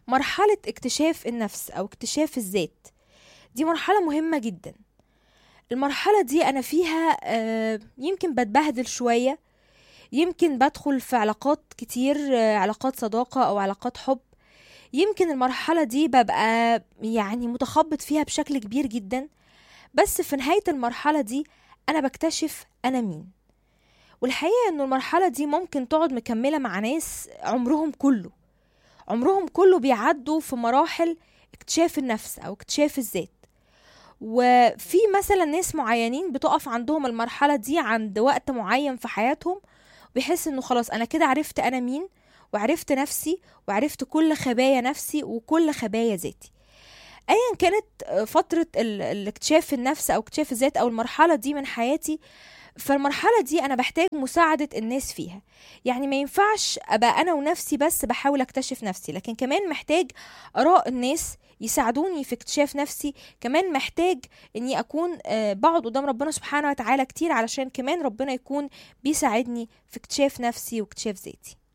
مرحلة اكتشاف النفس أو اكتشاف الذات دي مرحلة مهمة جدا المرحلة دي أنا فيها آه، يمكن بتبهدل شوية يمكن بدخل في علاقات كتير آه، علاقات صداقة أو علاقات حب يمكن المرحلة دي ببقى يعني متخبط فيها بشكل كبير جدا بس في نهاية المرحلة دي أنا بكتشف أنا مين والحقيقة إنه المرحلة دي ممكن تقعد مكملة مع ناس عمرهم كله عمرهم كله بيعدوا في مراحل اكتشاف النفس أو اكتشاف الذات وفي مثلا ناس معينين بتقف عندهم المرحلة دي عند وقت معين في حياتهم بيحس انه خلاص انا كده عرفت انا مين وعرفت نفسي وعرفت كل خبايا نفسي وكل خبايا ذاتي ايا كانت فترة ال- الاكتشاف النفس او اكتشاف الذات او المرحلة دي من حياتي فالمرحلة دي أنا بحتاج مساعدة الناس فيها يعني ما ينفعش أبقى أنا ونفسي بس بحاول أكتشف نفسي لكن كمان محتاج آراء الناس يساعدوني في اكتشاف نفسي كمان محتاج اني اكون آه، بقعد قدام ربنا سبحانه وتعالى كتير علشان كمان ربنا يكون بيساعدني في اكتشاف نفسي واكتشاف ذاتي